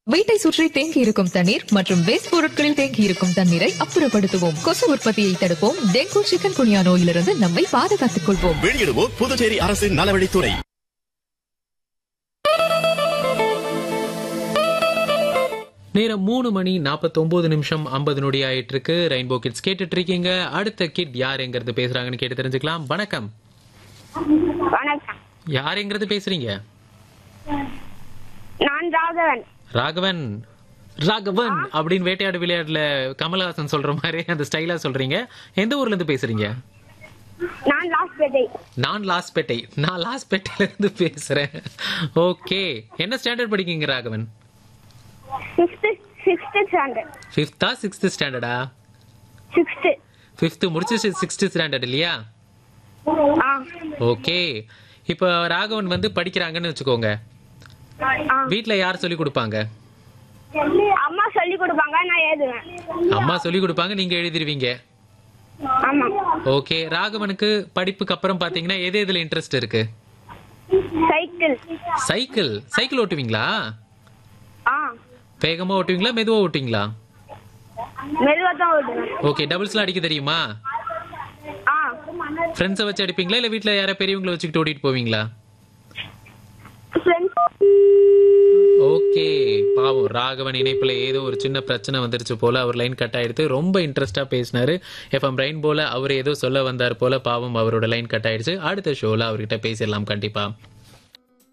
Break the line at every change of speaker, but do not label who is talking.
வீட்டை சுற்றி தேங்கி இருக்கும் தண்ணீர் மற்றும் வேஸ்ட் பொருட்களில் தேங்கி இருக்கும் தண்ணீரை அப்புறப்படுத்துவோம் கொசு உற்பத்தியை தடுப்போம் டெங்கு சிக்கன் குனியா நோயிலிருந்து நம்மை பாதுகாத்துக் கொள்வோம்
வெளியிடுவோம் புதுச்சேரி அரசின் நலவழித்துறை
நேரம் மூணு மணி நாற்பத்தொன்பது நிமிஷம் ஐம்பது நொடி ஆயிட்டு இருக்கு ரெயின்போ கிட்ஸ் கேட்டுட்டு இருக்கீங்க அடுத்த கிட் யாருங்கிறது பேசுறாங்கன்னு கேட்டு தெரிஞ்சுக்கலாம் வணக்கம்
வணக்கம்
யாருங்கிறது பேசுறீங்க
நான் ராகவன்
ராகவன் ராகவன் அப்படின்னு வேட்டையாடு விளையாட்டுல கமலஹாசன் சொல்ற மாதிரி அந்த ஸ்டைலா சொல்றீங்க எந்த ஊர்ல இருந்து பேசுறீங்க
நான் லாஸ்பேட்டை
நான் லாஸ்பேட்டை நான் லாஸ்பேட்டையில இருந்து பேசுறேன் ஓகே என்ன ஸ்டாண்டர்ட் படிக்கீங்க ராகவன்
ஃபிஃப்த்து சிக்ஸ்த்து ஸ்டாண்டர்ட்
ஃபிஃப்த்தா சிக்ஸ்த் ஸ்டாண்டர்டா
சிக்ஸ்த்து
ஃபிஃப்த் முடிச்சு சிக்ஸ்த் ஸ்டாண்டர்ட் இல்லையா
ஆ
ஓகே இப்போ ராகவன் வந்து படிக்கிறாங்கன்னு வச்சுக்கோங்க
ஆ
வீட்ல யார் சொல்லி கொடுப்பாங்க
அம்மா சொல்லி கொடுப்பாங்க நான் எழுதுவேன்
அம்மா சொல்லி கொடுப்பாங்க நீங்க எழுதிருவீங்க
ஆமா
ஓகே ராகவனுக்கு படிப்புக்கு அப்புறம் பாத்தீங்கன்னா எது எதுல இன்ட்ரெஸ்ட் இருக்கு
சைக்கிள்
சைக்கிள் சைக்கிள் ஓட்டுவீங்களா
ஆ
வேகமா ஓட்டுவீங்களா மெதுவா ஓட்டுவீங்களா
மெதுவாக தான் ஓடுவேன்
ஓகே டபுள்ஸ்லாம் அடிக்க தெரியுமா
ஆ
ஃப்ரெண்ட்ஸை வச்சு அடிப்பீங்களா இல்ல வீட்ல யாரா பெரியவங்களை வச்சுக்கிட்டு ஓட்டிட்டு போவீங்களா
ஃப்ரெண்ட்ஸ்
ஓகே பாவம் ராகவன் இணைப்புல ஏதோ ஒரு சின்ன பிரச்சனை வந்துருச்சு போல அவர் லைன் கட் ஆயிடுத்து ரொம்ப இன்ட்ரெஸ்டா பேசினாரு எஃப்எம் ரெயின் போல அவர் ஏதோ சொல்ல வந்தார் போல பாவம் அவரோட லைன் கட் ஆயிடுச்சு அடுத்த ஷோல அவர்கிட்ட பேசிடலாம் கண்டிப்பா